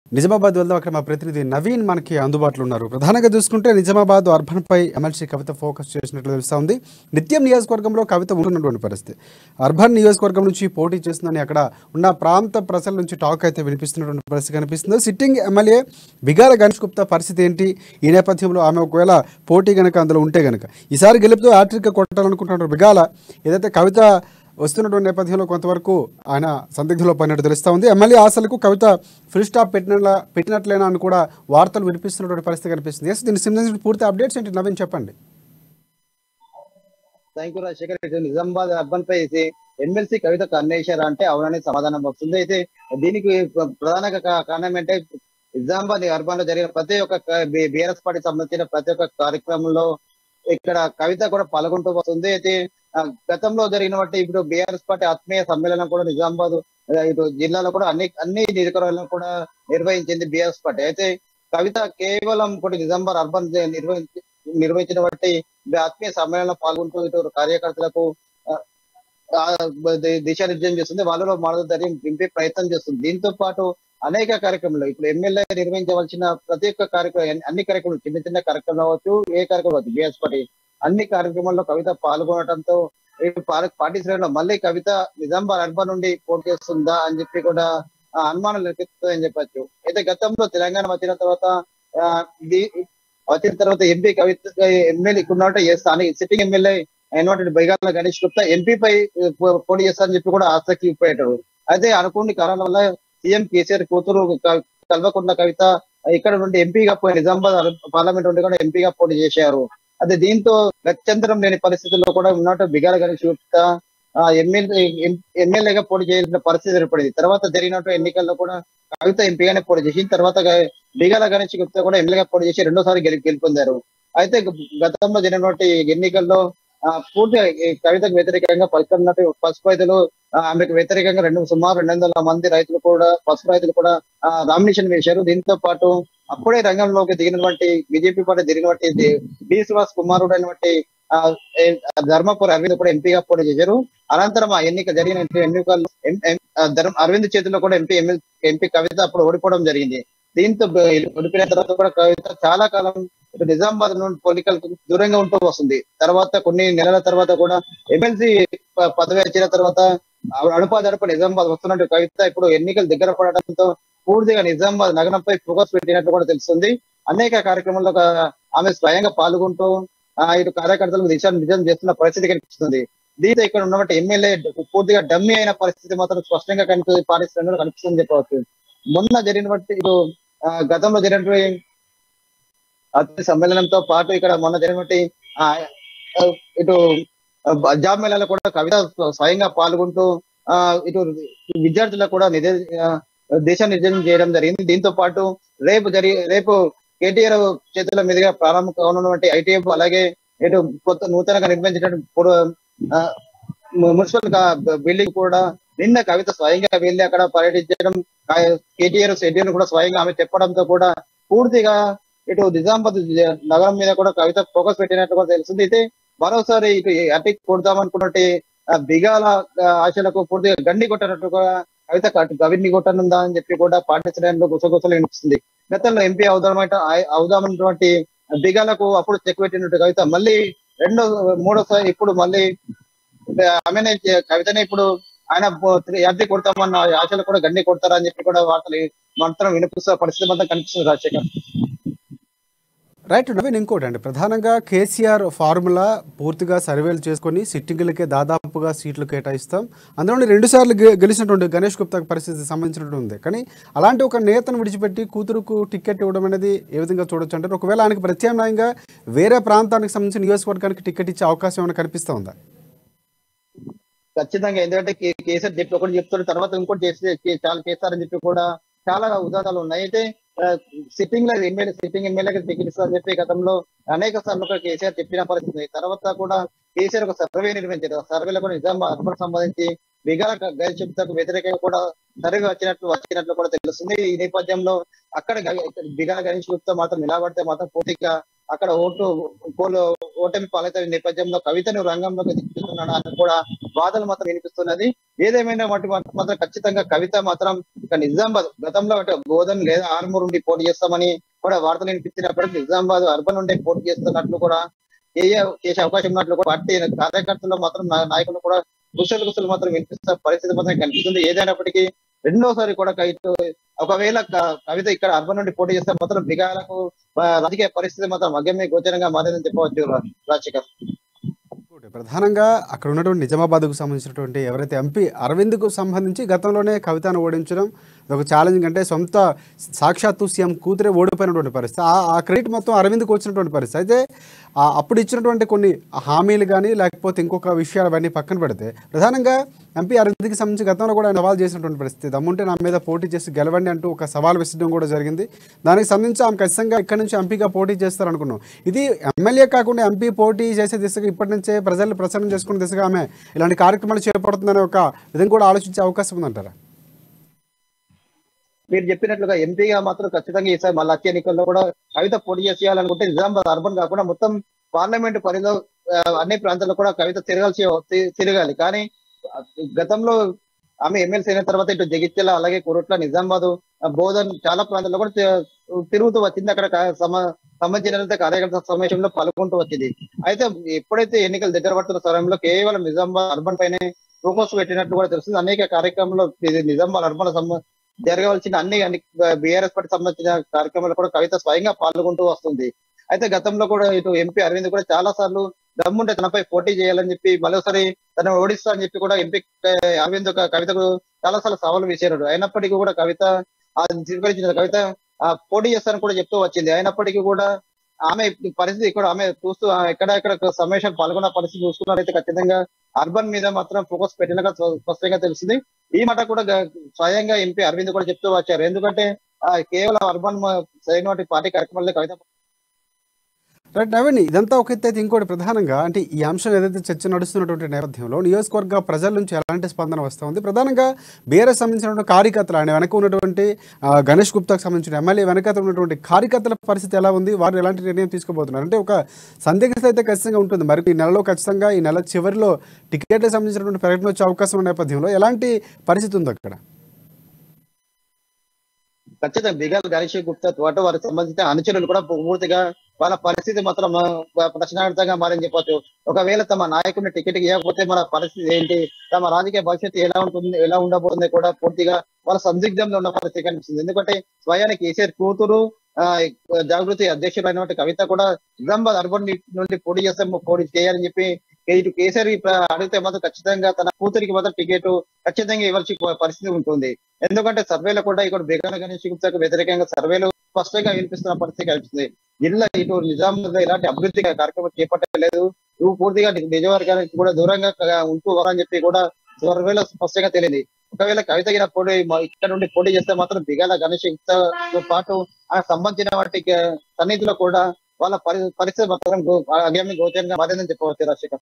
నిజామాబాద్ వెళ్దాం అక్కడ మా ప్రతినిధి నవీన్ మనకి అందుబాటులో ఉన్నారు ప్రధానంగా చూసుకుంటే నిజామాబాద్ అర్బన్ పై ఎమ్మెల్సీ కవిత ఫోకస్ చేసినట్లు తెలుస్తా ఉంది నిత్యం నియోజకవర్గంలో కవిత ఉంటున్నటువంటి పరిస్థితి అర్బన్ నియోజకవర్గం నుంచి పోటీ చేస్తుందని అక్కడ ఉన్న ప్రాంత ప్రజల నుంచి టాక్ అయితే వినిపిస్తున్నటువంటి పరిస్థితి కనిపిస్తుంది సిట్టింగ్ ఎమ్మెల్యే బిగాల గణేష్ గుప్తా పరిస్థితి ఏంటి ఈ నేపథ్యంలో ఆమె ఒకవేళ పోటీ గనక అందులో ఉంటే గనక ఈసారి గెలుపుతో హ్యాట్రిక్ కొట్టాలనుకుంటున్నారు బిగాల ఏదైతే కవిత వస్తున్నటువంటి నేపథ్యంలో కొంతవరకు ఆయన సందిగ్ధంలో పడినట్టు తెలుస్తూ ఉంది ఎమ్మెల్యే ఆశలకు కవిత ఫుల్ స్టాప్ పెట్టిన పెట్టినట్లేనా అని కూడా వార్తలు వినిపిస్తున్నటువంటి పరిస్థితి కనిపిస్తుంది ఎస్ దీనికి సంబంధించిన పూర్తి అప్డేట్స్ ఏంటి నవీన్ చెప్పండి థ్యాంక్ యూ రాజశేఖర్ ఇది నిజామాబాద్ అర్బన్ పై అయితే ఎమ్మెల్సీ కవిత కన్నేశారా అంటే అవునని సమాధానం వస్తుంది అయితే దీనికి ప్ర- ప్రధాన కా- కారణం ఏంటంటే నిజామాబాద్ అర్బన్ లో జరిగిన ప్రతి ఒక్క బీఆర్ఎస్ పార్టీ సంబంధించిన ప్రతి ఒక్క కార్యక్రమంలో ఇక్కడ కవిత కూడా పాల్గొంటూ వస్తుంది అయితే ఆ, గతంలో జరిగినటువంటి ఇప్పుడు బీఆర్ఎస్ పార్టీ ఆత్మీయ సమ్మేళనం కూడా నిజామాబాద్ ఆ, ఇటు జిల్లాలో కూడా అన్ని అన్ని నియోజకవర్గాలను కూడా నిర్వహించింది బీఆర్ఎస్ పార్టీ అయితే కవిత కేవలం ఒకటి నిజామాబాద్ అర్బన్ నిర్వహించి నిర్వహించినటువంటి ఆత్మీయ సమ్మేళనంలో పాల్గొంటూ ఇటు కార్యకర్తలకు ఆ, ఆ, ది- దిశానిర్దేశం చేస్తుంది వాళ్ళలో మద్దతు నింపే ప్రయత్నం చేస్తుంది దీంతో పాటు అనేక కార్యక్రమాలు ఇప్పుడు ఎమ్మెల్యే నిర్వహించవలసిన ప్రతి ఒక్క కార్యక్రమం అన్ని కార్యక్రమాలు చిన్న చిన్న కార్యక్రమాలు అవ్వచ్చు ఏ కార్యక్రమం అవ్వచ్చు బీఎస్ పార్టీ అన్ని కార్యక్రమాల్లో కవిత పాల్గొనడంతో ఈ పార్- పార్టీ శ్రేణిలో మళ్ళీ కవిత నిజామాబాద్ అర్బన్ నుండి పోటీ చేస్తుందా అని చెప్పి కూడా ఆ, అనుమానాలు రేకెత్తుతాయని చెప్పొచ్చు అయితే గతంలో తెలంగాణ వచ్చిన తర్వాత ఆ, ఇది వచ్చిన తర్వాత ఎంపీ కవిత ఎమ్మెల్యే ఇక్కడ ఏ స్థానిక సిట్టింగ్ ఎమ్మెల్యే అయినటువంటి బైగాల గణేష్ గుప్తా ఎంపీ పై పో- పోటీ చేస్తారని చెప్పి కూడా ఆసక్తి పోయేటారు అయితే అనుకోని కారణాల వల్ల సీఎం కేసీఆర్ కూతురు క- కల్వకుంట్ల కవిత ఇక్కడ నుండి ఎంపీగా పోయి నిజామాబాద్ అర్- పార్లమెంట్ నుండి కూడా ఎంపీగా పోటీ చేశారు అదే దీంతో గత్యంతరం లేని పరిస్థితుల్లో కూడా ఉన్నట్టు బిగాల గణేష్ గుప్తా ఆ, ఎమ్మెల్యే ఎం- ఎమ్మెల్యేగా పోటీ చేయాల్సిన పరిస్థితి ఏర్పడింది తర్వాత జరిగినట్టు ఎన్నికల్లో కూడా కవిత ఎంపీగానే పోటీ చేసి తర్వాత గ- బిగాల గణేష్ గుప్తా కూడా ఎమ్మెల్యేగా పోటీ చేసి రెండోసారి గెలి గెలుపొందారు అయితే గ- గతంలో జరిగినటువంటి ఎన్నికల్లో ఆ, పూర్తిగా ఈ కవితకు వ్యతిరేకంగా పలుకున్నట్టు పసుపు రైతులు ఆ, ఆమెకు వ్యతిరేకంగా రెండు సుమారు రెండు వందల మంది రైతులు కూడా పసుపు రైతులు కూడా నామినేషన్ వేశారు దీంతో పాటు అప్పుడే రంగంలోకి దిగినటువంటి బీజేపీ పార్టీ దిగినటువంటి ది- బి శ్రీనివాస్ కుమారుడు అయినటువంటి ఆ, ఏ- ధర్మపురి అరవింద్ కూడా ఎంపీగా పోటీ చేశారు అనంతరం ఆ ఎన్నిక జరిగిన ఎన్నికల్లో ఎం- ఎం- ఆ, ధర్మ అరవింద్ చేతిలో కూడా ఎంపీ ఎమ్మెల్యే ఎంపీ కవిత అప్పుడు ఓడిపోవడం జరిగింది దీంతో బ- ఓడిపోయిన తర్వాత కూడా కవిత చాలా కాలం ఇటు నిజామాబాద్ నుండి పొలికల్ దూరంగా ఉంటూ వస్తుంది తర్వాత కొన్ని నెలల తర్వాత కూడా ఎమ్మెల్సీ ప- పదవి వచ్చిన తర్వాత అడుపాదడప నిజామాబాద్ వస్తున్నట్టు కవిత ఇప్పుడు ఎన్నికలు దగ్గర పడటంతో పూర్తిగా నిజామాబాద్ నగరంపై ఫోకస్ పెట్టినట్టు కూడా తెలుస్తుంది అనేక కార్యక్రమాల్లో ఒక- ఆమె స్వయంగా పాల్గొంటూ ఆ, ఇటు కార్యకర్తలకు దిశా నిజం చేస్తున్న పరిస్థితి కనిపిస్తుంది దీంతో ఇక్కడ ఉన్నటువంటి ఎమ్మెల్యే పూర్తిగా డమ్మీ అయిన పరిస్థితి మాత్రం స్పష్టంగా కనిపి పాటిస్తున్నట్టు కనిపిస్తుంది చెప్పవచ్చు మొన్న జరిగినటువంటి ఇటు ఆ, గతంలో జరిగినటువంటి అతి సమ్మేళనంతో పాటు ఇక్కడ మొన్న జరిగినటువంటి ఆ, ఆ, ఇటు ఆ, జాబ్ మేళాలో కూడా కవిత స్వయంగా పాల్గొంటూ ఆ ఇటు విద్యార్థులకు కూడా నిజ ఆ, దిశా నిర్దేశం చేయడం జరిగింది దీంతో పాటు రేపు జరిగే రేపు కేటీఆర్ చేతుల మీదుగా ప్రారంభం కానున్నటువంటి ఐటీఎఫ్ అలాగే ఇటు కొత్త నూతనంగా నిర్మించినటువంటి పుర- ఆ, ము- మున్సిపల్ గా- బిల్డింగ్ కూడా నిన్న కవిత స్వయంగా వెళ్ళి అక్కడ పర్యటించడం కేటీఆర్ షెడ్యూల్ కూడా స్వయంగా ఆమె చెప్పడంతో కూడా పూర్తిగా ఇటు నిజామాబాద్ జ- నగరం మీద కూడా కవిత ఫోకస్ పెట్టినట్టు కూడా తెలుస్తుంది అయితే మరోసారి ఇటు అట్టి కొడదామనుకున్నట్టు ఆ బిగాల ఆ, ఆశలకు పూర్తిగా గండి కొట్టినట్టు కూడా కవిత కట్- గవిని కొట్టనుందా అని చెప్పి కూడా పాటించడంలో గుసగుసలు వినిపిస్తుంది గతంలో ఎంపీ అవుదామంట అవుదామన్నటువంటి బిగాలకు అప్పుడు చెక్ పెట్టినట్టు కవిత మళ్ళీ రెండో మూడోసారి ఇప్పుడు మళ్ళీ ఆమెనే చే- కవితనే ఇప్పుడు ఆయన అద్దె కొడతామన్న ఆశలు కూడా గండి కొడతారని చెప్పి కూడా వార్తలు మాత్రం వినిపిస్తున్న పరిస్థితి మాత్రం కనిపిస్తుంది రాజశేఖర్ రైట్ నవీన్ ఇంకోటి అండి ప్రధానంగా కేసీఆర్ ఫార్ములా పూర్తిగా సర్వేలు చేసుకొని సిట్టింగులకే దాదాపుగా సీట్లు కేటాయిస్తాం అందులో రెండు సార్లు గె- గెలిచినటువంటి గణేష్ గుప్తా పరిస్థితి సంబంధించినట్టు ఉంది కానీ అలాంటి ఒక నేతను విడిచిపెట్టి కూతురుకు టికెట్ ఇవ్వడం అనేది ఏ విధంగా చూడొచ్చు అంటారు ఒకవేళ ఆయనకి ప్రత్యామ్నాయంగా వేరే ప్రాంతానికి సంబంధించిన నియోజకవర్గానికి టికెట్ ఇచ్చే అవకాశం ఏమైనా కనిపిస్తూ ఉందా ఖచ్చితంగా ఎందుకంటే కే- కేసీఆర్ చెప్పి ఒకటి చెప్తాడు తర్వాత ఇంకోటి చేస్తే చే- చాలా చేస్తారని చెప్పి కూడా చాలా ఉదాహరణలు ఉన్నాయి అయితే సిట్టింగ్ లో ఎమ్మెల్యే సిట్టింగ్ ఎమ్మెల్యేకి టికెట్ ఇస్తారని చెప్పి గతంలో అనేక సార్లు కూడా కేసీఆర్ చెప్పిన పరిస్థితి ఉంది. తర్వాత కూడా కేసీఆర్ ఒక సర్వే నిర్వహించారు ఆ సర్వేలో కూడా నిజాం అర్బన్ సంబంధించి బిగాల గైడ్ చెప్తాకు వ్యతిరేకంగా కూడా సర్వే వచ్చినట్లు వచ్చినట్లు కూడా తెలుస్తుంది ఈ నేపథ్యంలో అక్కడ గ- ఇక్కడ బిగాల గణేష్ గుప్తా మాత్రం నిలబడితే మాత్రం పూర్తిగా అక్కడ ఓటు పోలు ఓటమి పాలైన నేపథ్యంలో కవితను రంగంలోకి దిక్కుతున్నాడు అని కూడా వాదనలు మాత్రం వినిపిస్తున్నది ఏదేమైనా వాటి మాత్రం ఖచ్చితంగా కవిత మాత్రం ఇక నిజామాబాద్ గతంలో అంటే బోధన్ లేదా ఆర్మూర్ నుండి పోటీ చేస్తామని కూడా వార్తలు వినిపించినప్పటికీ నిజామాబాద్ అర్బన్ నుండి పోటీ చేస్తున్నట్లు కూడా చేయ- చేసే అవకాశం ఉన్నట్లు కూడా పార్టీ కార్యకర్తలు మాత్రం నా- నాయకులు కూడా కుశల కుశలు మాత్రం వినిపిస్తున్న పరిస్థితి మాత్రం కనిపిస్తుంది ఏదైనప్పటికీ రెండోసారి కూడా కవిత ఒకవేళ క- కవిత ఇక్కడ అర్బన్ నుండి పోటీ చేస్తే మాత్రం బిగాలకు ఆ, రాజకీయ పరిస్థితి మాత్రం అగమ్య గోచరంగా మారిందని చెప్పవచ్చు రా- రాజశేఖర్ ఇంకోటి ప్రధానంగా అక్కడ ఉన్నటువంటి నిజామాబాద్కు సంబంధించినటువంటి ఎవరైతే ఎంపీ అరవింద్కు సంబంధించి గతంలోనే కవితను ఓడించడం అదొక ఛాలెంజింగ్ అంటే సొంత సాక్షాత్తు సీఎం కూతురే ఓడిపోయినటువంటి పరిస్థితి ఆ ఆ క్రెడిట్ మొత్తం అరవింద్కి వచ్చినటువంటి పరిస్థితి అయితే ఆ అప్పుడు ఇచ్చినటువంటి కొన్ని హామీలు కానీ లేకపోతే ఇంకొక విషయాలు అవన్నీ పక్కన పెడితే ప్రధానంగా ఎంపీ అరవింద్కి సంబంధించి గతంలో కూడా ఆయన సవాల్ చేసినటువంటి పరిస్థితి దమ్ముంటే నా మీద పోటీ చేసి గెలవండి అంటూ ఒక సవాల్ విసరడం కూడా జరిగింది దానికి సంబంధించి ఆమె ఖచ్చితంగా ఇక్కడ నుంచి ఎంపీగా పోటీ చేస్తారనుకున్నాం ఇది ఎమ్మెల్యే కాకుండా ఎంపీ పోటీ చేసే దిశగా ఇప్పటి నుంచే ప్రజలు ప్రచారం చేసుకునే దిశగా ఆమె ఇలాంటి కార్యక్రమాలు చేపడుతుందనే ఒక విధంగా కూడా ఆలోచించే అవకాశం ఉందంటారా మీరు చెప్పినట్లుగా ఎంపీగా మాత్రం ఖచ్చితంగా ఈసారి మళ్ళీ వచ్చే ఎన్నికల్లో కూడా కవిత పోటీ చేయాలనుకుంటే నిజామాబాద్ అర్బన్ కాకుండా మొత్తం పార్లమెంట్ పరిధిలో ఆ, అన్ని ప్రాంతాల్లో కూడా కవిత తిరగాల్సి తి- తిరగాలి కానీ ఆ, గతంలో ఆమె ఎమ్మెల్సీ అయిన తర్వాత ఇటు జగిత్యాల అలాగే కురుట్ల నిజామాబాద్ ఆ, బోధన్ చాలా ప్రాంతాల్లో కూడా తి- తిరుగుతూ వచ్చింది అక్కడ కా- సమ సంబంధించిన కార్యకర్త సమావేశంలో పాల్గొంటూ వచ్చింది అయితే ఎప్పుడైతే ఎన్నికలు దగ్గర పడుతున్న సమయంలో కేవలం నిజామాబాద్ అర్బన్ పైనే ఫోకస్ పెట్టినట్టు కూడా తెలుస్తుంది అనేక కార్యక్రమంలో ఇది నిజామాబాద్ అర్బన్ సంబ జరగవలసిన అన్ని అన్ని బీఆర్ఎస్ పార్టీ సంబంధించిన కార్యక్రమాలు కూడా కవిత స్వయంగా పాల్గొంటూ వస్తుంది అయితే గతంలో కూడా ఇటు ఎంపీ అరవింద్ కూడా చాలా సార్లు దమ్ముంటే తనపై పోటీ చేయాలని చెప్పి మరోసారి తను ఓడిస్తా అని చెప్పి కూడా ఎంపీ అరవింద్ ఒక కవితకు చాలా సార్లు సవాలు విసిరాడు అయినప్పటికీ కూడా కవిత ఆ స్వీకరించిన కవిత ఆ పోటీ చేస్తానని కూడా చెప్తూ వచ్చింది అయినప్పటికీ కూడా ఆమె పరిస్థితి ఇక్కడ ఆమె చూస్తూ ఆ ఎక్కడ ఎక్కడ సమావేశం పాల్గొన్న పరిస్థితి చూసుకున్నట్లయితే ఖచ్చితంగా అర్బన్ మీద మాత్రం ఫోకస్ పెట్టినగా స్వ- స్పష్టంగా తెలిసింది ఈ మాట కూడా గ- స్వయంగా ఎంపీ అరవింద్ కూడా చెప్తూ వచ్చారు ఎందుకంటే ఆ కేవలం అర్బన్ సరైన పార్టీ కార్యక్రమాల్లో కవిత రైట్ నవీన్ ఇదంతా ఒక ఎత్తు అయితే ఇంకోటి ప్రధానంగా అంటే ఈ అంశం ఏదైతే చర్చ నడుస్తున్నటువంటి నేపథ్యంలో నియోజకవర్గ ప్రజల నుంచి ఎలాంటి స్పందన వస్తుంది ప్రధానంగా బీఆర్ఎస్ సంబంధించినటువంటి కార్యకర్తలు ఆయన వెనక ఉన్నటువంటి ఆ, గణేష్ గుప్తాకు సంబంధించిన ఎమ్మెల్యే వెనక ఉన్నటువంటి కార్యకర్తల పరిస్థితి ఎలా ఉంది వారు ఎలాంటి నిర్ణయం తీసుకోబోతున్నారు అంటే ఒక సందిగ్ధత అయితే ఖచ్చితంగా ఉంటుంది మరి ఈ నెలలో ఖచ్చితంగా ఈ నెల చివరిలో టికెట్లకు సంబంధించినటువంటి ప్రకటన వచ్చే అవకాశం ఉన్న నేపథ్యంలో ఎలాంటి పరిస్థితి ఉంది అక్కడ ఖచ్చితంగా బిగాల్ గణేష్ గుప్తా తోట వారికి సంబంధించిన అనుచరులు కూడా పూర్తిగా వాళ్ళ పరిస్థితి మాత్రం ఆ, ప్రశ్నార్థంగా మారని చెప్పొచ్చు ఒకవేళ తమ నాయకుడిని టికెట్ ఇవ్వకపోతే మన పరిస్థితి ఏంటి తమ రాజకీయ భవిష్యత్తు ఎలా ఉంటుంది ఎలా ఉండబోతుంది కూడా పూర్తిగా వాళ్ళ సందిగ్ధంలో ఉన్న పరిస్థితి కనిపిస్తుంది ఎందుకంటే స్వయానికి కేసీఆర్ కూతురు ఆ జాగృతి అధ్యక్షులైనటువంటి కవిత కూడా నిజామాబాద్ అర్బన్ నుండి పోటీ చేస్తే పోటీ చేయాలని చెప్పి ఇటు కేసీఆర్ ప్ర- అడిగితే మాత్రం ఖచ్చితంగా తన కూతురికి మాత్రం టికెట్ ఖచ్చితంగా ఇవ్వాల్సి పరిస్థితి ఉంటుంది ఎందుకంటే సర్వేలో కూడా ఇక్కడ బేగాన గణేష్ గుప్తాకు వ్యతిరేకంగా సర్వేలు స్పష్టంగా వినిపిస్తున్న పరిస్థితి కనిపిస్తుంది జిల్లా ఇటు నిజామాబాద్ లో ఇలాంటి అభివృద్ధి కార్యక్రమం చేపట్టలేదు నువ్వు పూర్తిగా నిజవర్గానికి కూడా దూరంగా క- ఉంటూ అని చెప్పి కూడా సర్వేలో స్పష్టంగా తెలియదు ఒకవేళ కవిత గిన పోటీ మ- ఇక్కడ నుండి పోటీ చేస్తే మాత్రం బిగాల గణేష్ గుప్తాతో పాటు ఆ సంబంధించిన వాటి సన్నిధిలో కూడా వాళ్ళ పరి- పరిస్థితి మాత్రం గో- అగమ్య గోచరంగా మారిందని చెప్పవచ్చు రాజశేఖర్